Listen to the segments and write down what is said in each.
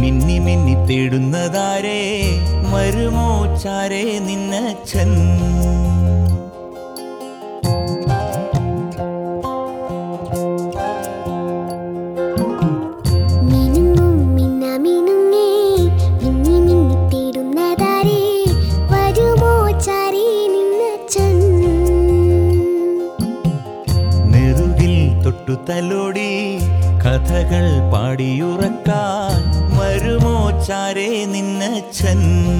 മിന്നി മിന്നി തേടുന്നതാരേ വരുമോ ചാരേ നിന്നച്ഛൻ മിനുങ്ങും മിന്ന മിനുങ്ങേ മിന്നി മിന്നി തേടുന്നതാരേ വരുമോ ചാരേ നിന്നച്ഛൻ നെറുകിൽ തൊട്ടു തലോടി കഥകൾ പാടിയുറക്കാൻ വരുമോ ചാരേ നിന്നച്ഛൻ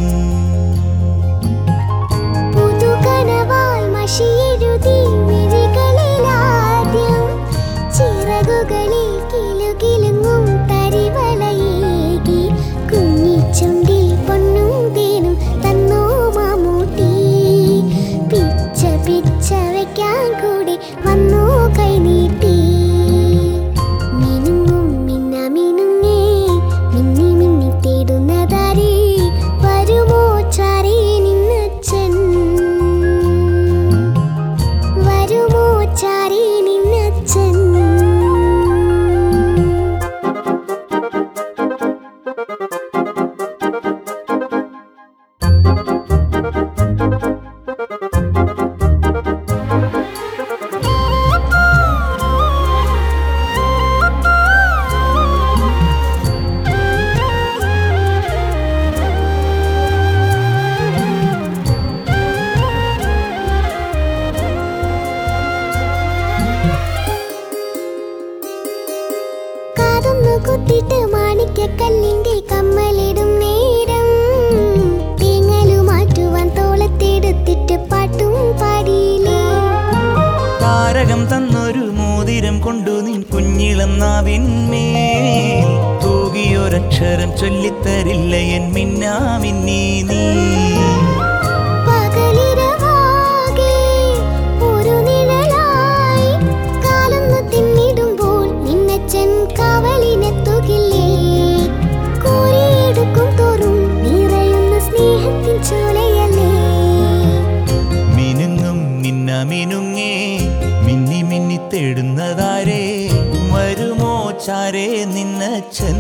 പുതുകനവായി മഷിയെഴുതി മിഴികളിലാദ്യം ചിറകുകളിൽ കിലുകിലുങ്ങും തരിവളയേകി കുഞ്ഞിച്ചുണ്ടിൽ പൊന്നും തേനും തന്നോ മാമൂട്ടി പിച്ച പിച്ച വയ്ക്കാൻ കൂടി വന്നോ കൈനീട്ടി മിനുങ്ങും മിന്ന മിനുങ്ങേ മിന്നി മിന്നി തേടുന്നതാരേ വരുമോ ചാരേ നിന്നച്ഛൻ വരുമോ ചാരേ നിന്നച്ഛൻ കാതൊന്നു കുത്തിട്ട് മാണിക്കക്കല്ലിന്റെ കമ്മലിടും നേരം തേങ്ങലു മാറ്റുവാൻ തോളത്തെടുത്തിട്ട് പാട്ടും പാടിയില്ലേ താരകം തന്നൊരു മോതിരം കൊണ്ടു നിൻ കുഞ്ഞിളം നാവിന്മേൽ തൂകിയൊരക്ഷരം ചൊല്ലിത്തരില്ല എൻ മിന്നാമിന്നീ നീ പകലിരവാകെ ഒരു നിഴലായി കാലൊന്നു തിന്നിടുമ്പോൾ നിന്നച്ചൻ കാവലിനെത്തുകില്ലേ കോരിയെടുക്കും തോറും നിറയുന്ന സ്നേഹത്തിൻ ചോലയല്ലേ മിനുങ്ങും മിന്ന മിനുങ്ങേ മിന്നി മിന്നി തേടുന്നതാരേ വരുമോ ചാരേ നിന്നച്ഛൻ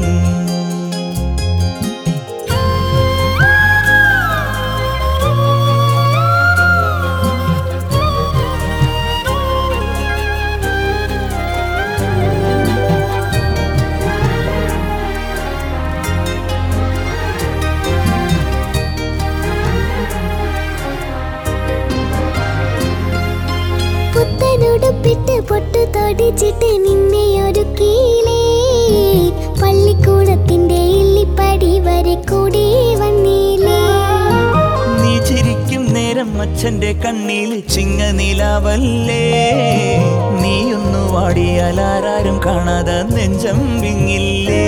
പുത്തനുടുപ്പിട്ട് പൊട്ടു തൊടിച്ചിട്ട് നിന്നെ ഒരുക്കിയില്ലേ പള്ളിക്കൂടത്തിന്റെ ഇല്ലിപ്പടി വരെ കൂടി വന്നില്ലേ നീ ചിരിക്കും നേരം അച്ഛന്റെ കണ്ണിൽ ചിങ്ങ നിലാവല്ലേ നീയൊന്നു വാടിയാൽ ആരാരും കാണാതെ നെഞ്ചം വിങ്ങില്ലേ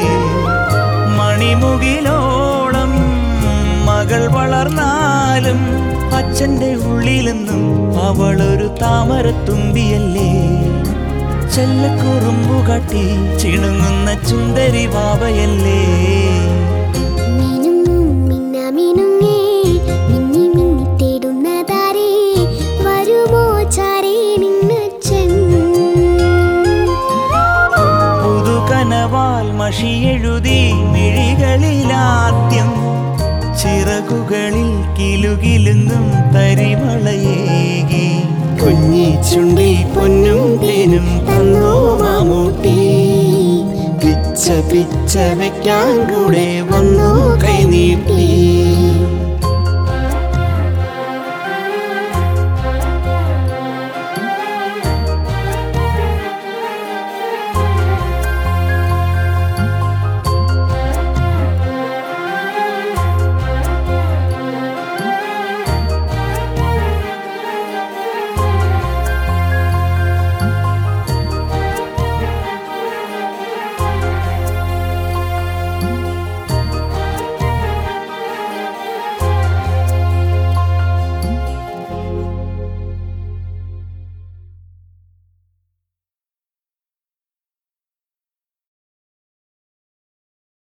മണിമുകിലോളം മകൾ വളർന്നാലും അച്ഛന്റെ ഉള്ളിലെന്നും അവളൊരു താമരത്തുമ്പിയല്ലേ ചെല്ലക്കുറുമ്പു കാട്ടി ചിണുങ്ങുന്ന ചുന്ദരി വാവയല്ലേ മിനുങ്ങും മിന്ന മിനുങ്ങേ മിന്നി മിന്നി തേടുന്നതാരേ വരുമോ ചാരേ നിന്നച്ഛൻ പുതുകനവാൽ മഷിയെഴുതി മിഴികളിലാദ്യം ചിറകുകളിൽ കിലുകിലുങ്ങും തരിമളയേകി കുഞ്ഞി ചുണ്ടി പൊന്നും തേനും തന്നോ മാമൂട്ടി പിച്ച പിച്ച വെക്കാൻ കൂടെ വന്നോ കൈനീട്ടി